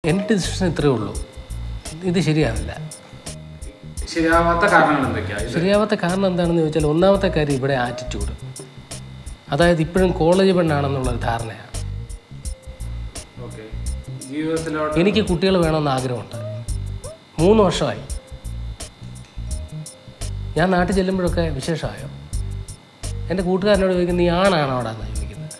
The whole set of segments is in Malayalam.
എൻ്റെ ഡിസിഷൻ ഇത്രയേ ഉള്ളൂ ഇത് ശരിയാവില്ല ശരിയാവാത്ത കാരണങ്ങൾ എന്തൊക്കെയാ ഇത് ശരിയാവാത്ത കാരണം എന്താണെന്ന് ചോദിച്ചാൽ ഒന്നാമത്തെ കാര്യം ഇവിടെ ആറ്റിറ്റ്യൂഡ് അതായത് ഇപ്പോഴും കോളേജ് പെണ്ണാണെന്നുള്ളൊരു ധാരണയാണ് ഓക്കെ ജീവിതത്തിലോട്ട് എനിക്ക് കുട്ടികൾ വേണമെന്ന് ആഗ്രഹമുണ്ട് മൂന്ന് വർഷമായി ഞാൻ നാട്ടിൽ ചെല്ലുമ്പോഴൊക്കെ വിശേഷമായോ എൻ്റെ കൂട്ടുകാരനോട് ചോദിക്കുന്നത് നീ ആണാണോ അവിടെ എന്നാണ് ചോദിക്കുന്നത്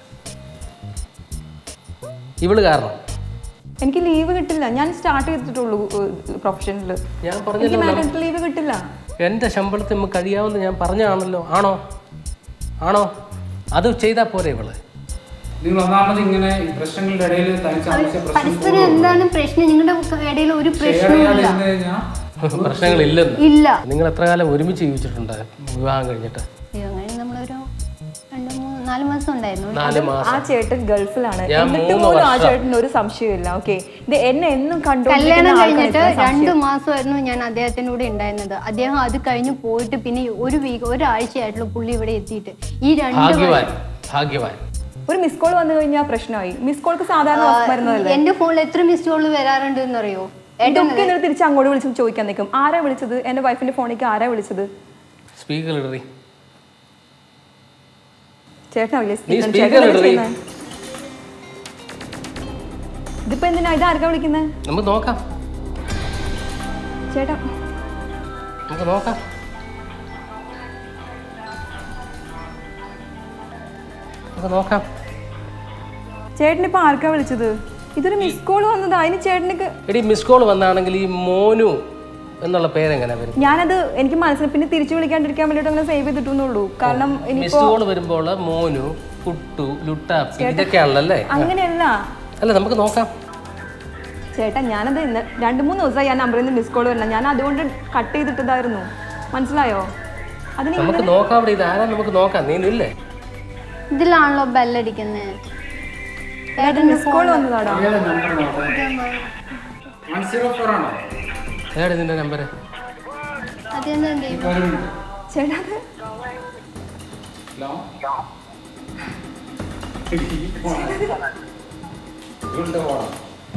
ഇവള് കാരണം എനിക്ക് ലീവ് കിട്ടില്ല ഞാൻ സ്റ്റാർട്ട് ചെയ്തിട്ടുള്ളൂ പ്രൊഫഷനിൽ ഞാൻ എനിക്ക് പറഞ്ഞല്ലോ മാറ്റേണിറ്റി ലീവ് കിട്ടില്ല എൻ്റെ ശമ്പളത്തിൽ നമുക്ക് കഴിയാവുന്ന ഞാൻ പറഞ്ഞാണല്ലോ ആണോ ആണോ അത് ചെയ്താൽ പോരെ ഇവള് നിങ്ങൾ ഒന്നാമത് ഇങ്ങനെ ഈ പ്രശ്നങ്ങളുടെ ഇടയിൽ തനിച്ച് ആവശ്യ പ്രശ്നം പരസ്പരം എന്താണ് പ്രശ്നം നിങ്ങളുടെ ഇടയിൽ ഒരു ഷെയർ പ്രശ്നവും ചെയ്യാതെ ഇല്ല ഇരുന്ന് കഴിഞ്ഞാൽ പ്രശ്നങ്ങളില്ലെന്ന് ഇല്ല നിങ്ങൾ എത്ര കാലം ഒരുമിച്ച് ജീവിച്ചിട്ടുണ്ട് വിവാഹം കഴിഞ്ഞിട്ട് അയ്യോ, അങ്ങനെ നമ്മളൊരു രണ്ട് മൂന്ന് നാല് മാസം ഉണ്ടായിരുന്നു നാല് മാസം ആ ചേട്ടൻ ഗൾഫിലാണ് ഞാൻ എന്നിട്ട് മൂന്ന് പോലും ആ വർഷം. ചേട്ടന് ഒരു സംശയമില്ല ഓക്കെ ഇത് എന്നെ എന്നും കല്യാണം കണ്ടുകൊണ്ടിരിക്കുന്ന കഴിഞ്ഞിട്ട് ആൾക്കാർക്ക് രണ്ട് മാസമായിരുന്നു ഞാൻ അദ്ദേഹത്തിൻ്റെ കൂടെ ഉണ്ടായിരുന്നത് അദ്ദേഹം അത് കഴിഞ്ഞ് പോയിട്ട് പിന്നെ ഒരു വീക്ക് ഒരാഴ്ചയായിട്ടുള്ളൂ പുള്ളി ഇവിടെ എത്തിയിട്ട് ഈ രണ്ട് ഭാഗ്യവാൻ ഭാഗ്യവാൻ ഒരു മിസ് കോൾ വന്നു കഴിഞ്ഞാൽ പ്രശ്നമായി മിസ് കോൾക്ക് സാധാരണ വരുന്നതല്ലേ എന്റെ ഫോണിൽ എത്ര മിസ് കോൾ വരാറുണ്ട് എന്നറിയോ ഇതൊക്കെ എന്നിട്ട് തിരിച്ച് അങ്ങോട്ട് വിളിച്ച് ചോദിക്കാൻ നിൽക്കും ആരാ വിളിച്ചത് എന്റെ വൈഫിന്റെ ഫോണിലേക്ക് ആരാ വിളിച്ചത് സ്പീക്കർ ഇടറി ചേട്ടനാ വിളിയ നീ ചേട്ടൻ speaker എന്താ ഇടറി. ചെയ്യുന്നെ? ഇതിപ്പോ എന്തിനാ ഇത് ആർക്കാ വിളിക്കുന്നത് നമുക്ക് നോക്കാം ചേട്ടാ നമുക്ക് നോക്കാം നമുക്ക് നോക്കാം ചേട്ടനിപ്പോ ആർക്കാ വിളിച്ചത് ഇതൊരു മിസ് കോൾ വന്നത് അതിന് ചേട്ടനിക്ക് എടി മിസ് കോൾ വന്നാണെങ്കിൽ ഈ മോനു എന്നുള്ള പേരെങ്ങനെ വരും ഞാനത് എനിക്ക് മനസ്സിൽ പിന്നെ തിരിച്ചു വിളിക്കാണ്ടിരിക്കാൻ വേണ്ടിട്ട് അങ്ങനെ സേവ് ചെയ്തിട്ടുന്നുള്ളൂ കാരണം മിസ് ഇനിയിപ്പോ കോൾ വരുമ്പോൾ മോനു കുട്ടു ലുട്ടാപ്പി ഇതൊക്കെയാണല്ലോ അല്ലേ അങ്ങനെയല്ല അല്ല നമുക്ക് നോക്കാം ചേട്ടാ ഞാനത് ഇന്ന് രണ്ട് മൂന്ന് ദിവസമായി ആ നമ്പറിൽ നിന്ന് മിസ് കോൾ വരണം ഞാൻ അതുകൊണ്ട് കട്ട് ചെയ്തിട്ടതായിരുന്നു മനസ്സിലായോ അതിന് നമുക്ക് നോക്കാം അവിടെ ഇത് ആരാ നമുക്ക് നോക്കാം നീ ഇല്ലേ ഇതിലാണല്ലോ ബെല്ലടിക്കുന്നത് മിസ് കോൾ വന്നതാടാ ഇയാളുടെ നമ്പർ നോക്കാം വൺ സീറോ ഫോർ ആണോ ഏടെ നിന്റെ നമ്പർ അതെന്താ ദൈവം ഒരു മിനിറ്റ് ചേട്ടാ അത് ഹലോ ഇതുണ്ട് ഫോണോ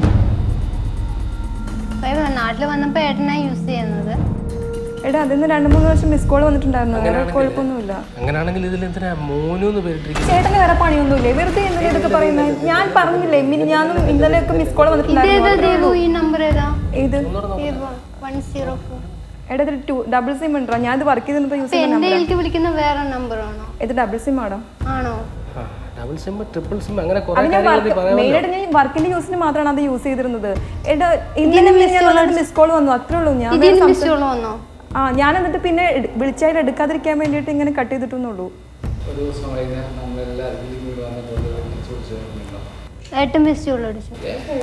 നാട്ടിൽ വന്നപ്പോ ഏട്ടനാ യൂസ് ചെയ്യുന്നത് എടാ അതിന്ന് രണ്ട് മൂന്ന് വർഷം മിസ് കോൾ വന്നിട്ടുണ്ടായിരുന്നു വേറെ കുഴപ്പമൊന്നുമില്ല അങ്ങനെയാണെങ്കിൽ ഇതിൽ എന്തിനാ മോനു എന്ന് പേരിട്ടിരിക്കുന്നത് ചേട്ടന് വേറെ പണിയൊന്നുമില്ലേ വെറുതെ എന്തിനാ ഇതൊക്കെ പറയുന്നത് ഞാൻ പറഞ്ഞില്ലേ മിനി ഞാനും ഇന്നലെയൊക്കെ മിസ് കോൾ ഇതേതാ വന്നിട്ടുണ്ടായിരുന്നു ദേവു ഈ നമ്പർ ഏതാ ഇത് വൺ സീറോ ഫോർ എടാ ഇത് ടു ഡബിൾ സിം ഉണ്ടോ ഞാൻ ഇത് വർക്ക് ചെയ്തിരുന്നപ്പോൾ യൂസ് ഇപ്പൊ ചെയ്യുന്ന എന്റെ കയ്യിലേക്ക് വിളിക്കുന്ന വേറെ നമ്പറാണോ ഇത് ഡബിൾ സിം ആണോ ആണോ ഡബിൾ സിം ട്രിപ്പിൾ സിം അങ്ങനെ കുറെ അത് ഞാൻ കാര്യങ്ങൾ നീ പറയാമല്ലോ മെയിനായിട്ട് ഞാൻ വർക്കിന്റെ യൂസിന് മാത്രമാണ് അത് യൂസ് ചെയ്തിരുന്നത് എടാ ഇന്നലെ മിസ് കോൾ വന്നു അത്രേ ഉള്ളൂ ഞാൻ വേറെ ഇതിന് സംസാ- മിസ് കോൾ വന്നോ ആ ഞാൻ എന്നിട്ട് പിന്നെ എട്- വിളിച്ചാൽ എടുക്കാതിരിക്കാൻ വേണ്ടിയിട്ട് ഇങ്ങനെ കട്ട് ചെയ്തിട്ടുന്നുള്ളൂ ഒരു ദിവസം വൈകുന്നേരം നമ്മളെല്ലാവരും ഇതിൽ കൂടി വന്നിട്ട് വിളിച്ചു വിളിച്ചു ഏട്ടൻ മിസ് കോൾ അടിച്ചു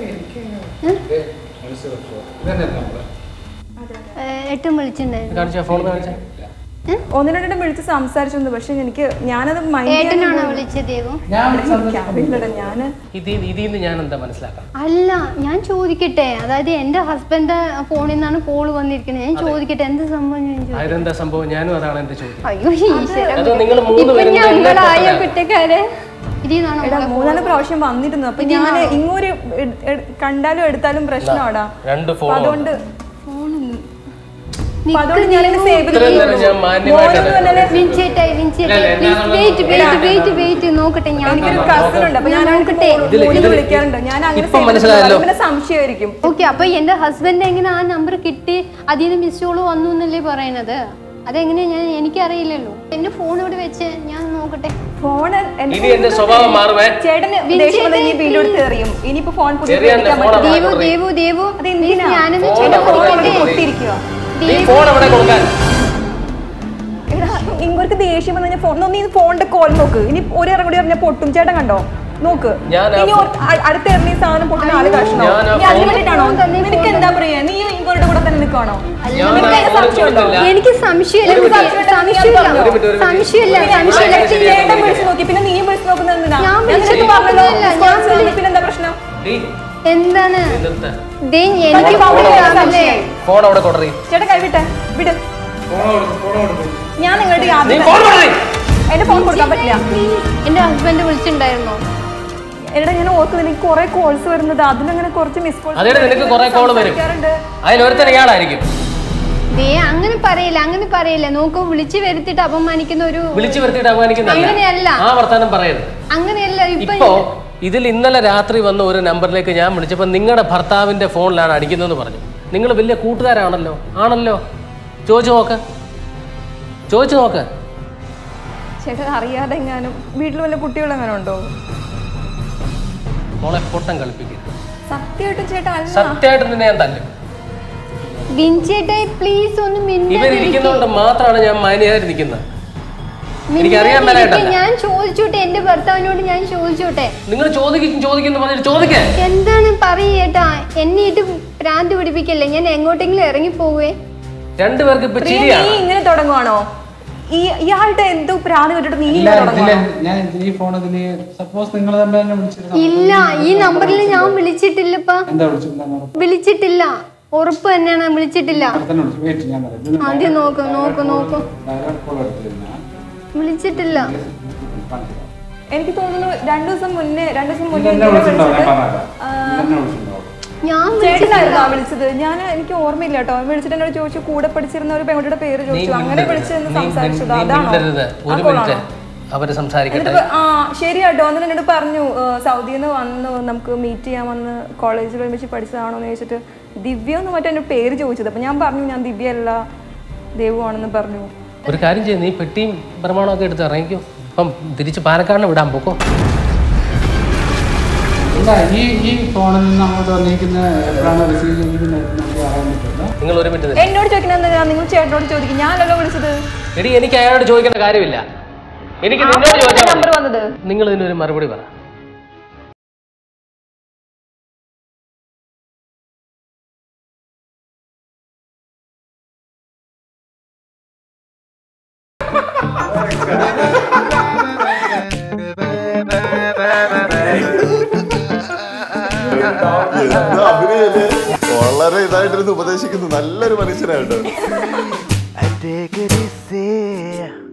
വൺ സീറോ ഫോർ ഇതന്നെ നമ്പർ ഏട്ടൻ വിളിച്ചിട്ടുണ്ടായിരുന്നു കാണിച്ചാ ഫോൺ കാണിച്ചാ ഒന്ന് രണ്ടെണ്ണം വിളിച്ച് സംസാരിച്ചിരുന്നു പക്ഷെ എനിക്ക് ഞാനത് മൈൻഡ് ഏട്ടനാണോ വിളിച്ചത് ദേവു ഞാൻ അറിയില്ലടാ ഞാന് ഇതിൽ ഇതിൽ നിന്ന് ഞാൻ എന്താ മനസ്സിലാക്കാം അല്ല ഞാൻ ചോദിക്കട്ടെ അതായത് എന്റെ ഹസ്ബൻഡ് ഫോണിൽ നിന്നാണ് കോൾ വന്നിരിക്കുന്നത് ഞാൻ ചോദിക്കട്ടെ എന്ത് സംഭവം ഞാൻ ചോദിക്കട്ടെ അതെന്താ സംഭവം ഞാനും അതാണ് എന്റെ ചോദ്യം അയ്യോ ഈശ്വര അത് നിങ്ങൾ മൂന്ന് ഇപ്പൊ പേരും കൂടെ എന്നെ ഞങ്ങളായ പൊട്ടനാ. കുറ്റക്കാരെ ഇതിന്നാണോ എടാ മൂന്നാല് പ്രാവശ്യം വന്നിരുന്നു അപ്പൊ ഞാൻ ഇങ്ങോട്ട് എട്- എട്- കണ്ടാലും എടുത്താലും പ്രശ്നമാടാ രണ്ട് അപ്പൊ ഫോൺ അതുകൊണ്ട് ഫോണിൽ അപ്പൊ അതുകൊണ്ട് ഞാനിങ്ങനെ സേവ് ഇത്രയും നേരം ഞാൻ മാന്യമായിട്ട് വിൻചേട്ടായി വിൻചേട്ടായി please wait wait wait wait നോക്കട്ടെ ഞാൻ എനിക്കൊരു കസിൻ ഉണ്ട് അപ്പൊ ഞാൻ നോക്കട്ടെ ഇതില് മോനെ ഇതില് വിളിക്കാറുണ്ട് ഞാൻ അങ്ങനെ ഇപ്പം save മനസ്സിലായല്ലോ. ചെയ്തിട്ടുണ്ട്. പിന്നെ സംശയമായിരിക്കും ഓക്കെ അപ്പൊ എന്റെ ഹസ്ബൻഡ് എങ്ങനെ ആ നമ്പർ കിട്ടി അതിൽ നിന്ന് മിസ് കോൾ വന്നു എന്നല്ലേ പറയണത് അതെങ്ങനെയാ ഞാൻ എനിക്കറിയില്ലല്ലോ എന്റെ ഫോൺ ഇവിടെ വെച്ച് ഞാൻ നോക്കട്ടെ ഫോൺ ഇനി എന്റെ സ്വഭാവം മാറുമേ ചേട്ടന് ദേഷ്യം വന്നാൽ ഇനി വീണ്ടും എടുത്ത് എറിയും ഇനിയിപ്പോ ഫോൺ പുതിയ എറിയാൻ മേടിക്കാൻ ഫോൺ പറ്റില്ല. ദേവു ദേവു ദേവു അതെന്തിനാ? please ഞാനൊന്ന് ഫോൺ എന്റെ അവിടെ ഫോൺ കൊടുക്കാൻ എടുത്തേ. പൊട്ടിയിരിക്കുക നീ ഫോൺ അവിടെ കൊടുക്കാൻ എടാ ഇങ്ങോട്ട് ദേഷ്യം വന്നു കഴിഞ്ഞാൽ ഫോൺ നീ ഫോണിന്റെ കോൽ നോക്ക് ഇനി ഒരു ഇറങ്ങി കൂടി പറഞ്ഞാൽ പൊട്ടും ചേട്ടൻ കണ്ടോ നോക്ക് ഞാൻ ആ ഇനി ഒരു- അ- അടുത്ത എറിഞ്ഞ ഈ സാധനം പൊട്ടുന്ന ആള് കഷ്ണോ ഞാൻ ആ നീ അതിന് ഫോൺ- വേണ്ടിയിട്ടാണോ തന്നെ നിനക്ക് എന്താ പറയാ നീ ഇവരുടെ കൂടെ തന്നെ നിൽക്കണോ ഞാൻ ആ നിനക്ക് ഫോൺ സംശയമുണ്ടോ? കൊടുത്തില്ല. എനിക്ക് സംശയമില്ല ഒരു മിനിറ്റ്. സംശയമില്ല ഒരു മിനിറ്റ്, ഒരു മിനിറ്റ്. സംശയമില്ല ഞാൻ സംശയമില്ല ശരിയാ. ചേട്ടൻ വിളിച്ച് നോക്കി പിന്നെ നീയും വിളിച്ച് നോക്കുന്നത് എന്തിനാ ഞാൻ ഞാൻ നിനക്ക് വിളിച്ചിട്ട് പറഞ്ഞല്ലോ പറഞ്ഞില്ല, മിസ് കോൾ ഞാൻ വന്നു, പിന്നെ എന്താ പ്രശ്നം ഡീ, എന്താണ് നീ നിർത്ത്. ദേ എനിക്ക് തനിക്ക് ഫോൺ ഫോൺ കാണല്ലേ സംശയം. ഫോൺ അവിടെ കൊടുറി ചേട്ടൻ കൈവിട്ടെ വിട് ഫോൺ കൊടുക്കും ഫോൺ കൊടുക്കും ഞാൻ നിങ്ങളുടെ നീ യാത്ര ഫോൺ കൊടുറി എന്റെ ഫോൺ കൊടുക്കാൻ പറ്റില്ല എന്റെ ഹസ്ബൻഡ് വിളിച്ചിട്ടുണ്ടായിരുന്നോ എടാ ഞാൻ ഓർക്കുന്നത് എനിക്ക് കുറെ കോൾസ് വരുന്നത് അതിലങ്ങനെ കുറച്ച് മിസ് കോൾസ് അതേടെ നിനക്ക് കുറെ കോൾ വരും അതിലൊരുത്തൻ ഇയാളായിരിക്കും ദേ അങ്ങനെ പറയില്ല അങ്ങനെ പറയില്ല നോക്കൂ വിളിച്ചു വരുത്തിട്ട് അപമാനിക്കുന്ന ഒരു വിളിച്ചു വരുത്തിയിട്ട് അപമാനിക്കുന്നല്ല അങ്ങനെയല്ല. ആ വർത്താനം പറയരുത് അങ്ങനെയല്ല ഇപ്പൊ ഇപ്പോ ഇതിൽ ഇന്നലെ രാത്രി വന്ന ഒരു നമ്പറിലേക്ക് ഞാൻ വിളിച്ചപ്പോൾ നിങ്ങളുടെ ഭർത്താവിന്റെ ഫോണിലാണ് അടിക്കുന്നതെന്ന് പറഞ്ഞു നിങ്ങൾ വലിയ കൂട്ടുകാരാണല്ലോ ആണല്ലോ ചോദിച്ചു നോക്ക് ചോദിച്ചു നോക്ക് ചേട്ടാ അറിയാതെ എങ്ങാനും വീട്ടിൽ വല്ല കുട്ടികളെങ്ങനെ ഉണ്ടോ മോളെ പൊട്ടം കളിപ്പിക്കരുത് സത്യമായിട്ടും ചേട്ടാ അല്ല സത്യമായിട്ട് നിന്നെ ഞാൻ തല്ലും ബിൻചേട്ടായി പ്ലീസ് ഒന്ന് മിണ്ടാതിരിക്ക്. ഇവരിയ്ക്കുന്നതുകൊണ്ട് മാത്രമാണ് ഞാൻ മാന്യമായിട്ട് നിൽക്കുന്നത് എനിക്കറിയാൻ മിണ്ടാതിരിക്ക്. മേലായിട്ടല്ല. ഞാൻ ചോദിച്ചോട്ടെ എന്റെ ഭർത്താവിനോട് ഞാൻ ചോദിച്ചോട്ടെ നിങ്ങൾ ചോദിക്കും ചോദിക്കുന്നു പറഞ്ഞിട്ട് ചോദിക്കേ എന്താണ് പറയേട്ടാ എന്നെ ഇട്ട് ഭ്രാന്ത് പിടിപ്പിക്കല്ലേ ഞാൻ എങ്ങോട്ടെങ്കിലും ഇറങ്ങി പോവേ രണ്ടുപേർക്ക് ഇപ്പൊ പ്രിയ, ചിരിയാണ് നീ ഇങ്ങനെ തുടങ്ങുവാണോ ഈ ഇയാളുടെ എന്തോ പ്രാന്ത് കേട്ടിട്ട് നീ ഇല്ല ഇങ്ങനെ ഇതില് തുടങ്ങുവാണോ ഞാൻ ഇതില് ഈ ഫോൺ ഇതില് സപ്പോസ് നിങ്ങൾ തമ്മിൽ തന്നെ വിളിച്ചിരുന്നു ഇല്ല ഈ നമ്പറിൽ ഞാൻ വിളിച്ചിട്ടില്ലപ്പാ എന്താ വിളിച്ചിട്ടുണ്ടെന്ന് വിളിച്ചിട്ടില്ല ഉറപ്പ് തന്നെയാണ് വിളിച്ചിട്ടില്ല തന്നെ വിളിച്ചു വെയിറ്റ് ഞാൻ പറയാം ഇതിന് ആദ്യം നോക്ക് നോക്ക് നോക്ക് ഡയറക്റ്റ് കോൾ എടുത്തിരുന്ന വിളിച്ചിട്ടില്ല എനിക്ക് തോന്നുന്നു രണ്ടു ദിവസം മുന്നേ രണ്ടു ദിവസം മുന്നേ എന്നെ എന്നെ വിളിച്ചിട്ടുണ്ടാവും ഞാൻ വിളിച്ചിട്ട് പറഞ്ഞുതരാം എന്നെ വിളിച്ചിട്ടുണ്ടാവും ഞാൻ ചേട്ടനായിരുന്നോ വിളിച്ചത് ഞാൻ എനിക്ക് ഓർമ്മയില്ല കേട്ടോ വിളിച്ചിട്ട് എന്നോട് ചോദിച്ചു കൂടെ പഠിച്ചിരുന്ന ഒരു പെൺകുട്ടിയുടെ പേര് ചോദിച്ചു അങ്ങനെ വിളിച്ചെന്ന് സംസാരിച്ചത് അതാണോ മിണ്ടരുത് ആ ഒരു call മിനിറ്റ് ആണോ? അവര് സംസാരിക്കട്ടെ എന്നിട്ട് പ- ആ ശരിയാട്ടോ എന്നിട്ട് എന്നോട് പറഞ്ഞു സൗദിയിൽ നിന്ന് വന്ന് നമുക്ക് മീറ്റ് ചെയ്യാൻ വന്ന് കോളേജിൽ ഒരുമിച്ച് പഠിച്ചതാണോ എന്ന് ചോദിച്ചിട്ട് ദിവ്യ എന്ന് മറ്റേ എൻ്റെ പേര് ചോദിച്ചത് അപ്പം ഞാൻ പറഞ്ഞു ഞാൻ ദിവ്യ അല്ല ദേവുവാണെന്ന് പറഞ്ഞു ഒരു കാര്യം ചെയ്യും നീ പെട്ടിയും പ്രമാണവും ഒക്കെ എടുത്ത് ഇറങ്ങിക്കോ അപ്പം തിരിച്ച് പാലക്കാടിന് വിടാൻ പോക്കോ ഇല്ല ഈ ഈ ഫോണിൽ നിന്ന് അങ്ങോട്ട് വന്നിരിക്കുന്ന എപ്പോഴാണ് റിസീവ് ചെയ്തിരിക്കുന്നത് നമുക്ക് അറിയാൻ പറ്റില്ല നിങ്ങൾ ഒരു മിനിറ്റ് നില്ല്. എന്നോട് ചോദിക്കുന്നത് എന്തിനാ നിങ്ങൾ ചേട്ടനോട് ചോദിക്കും ഞാനല്ലോ വിളിച്ചത് എടി എനിക്ക് അയാളോട് ചോദിക്കേണ്ട കാര്യമില്ല എനിക്ക് നിന്നോട് ചോദിച്ചാൽ നമ്പർ മതി. വന്നത് നിങ്ങൾ ഇതിനൊരു മറുപടി പറ എന്താ അഭിനയല്ലേ വളരെ ഇതായിട്ടിരുന്ന് ഉപദേശിക്കുന്നു നല്ലൊരു മനുഷ്യനായിട്ട് I take it easy.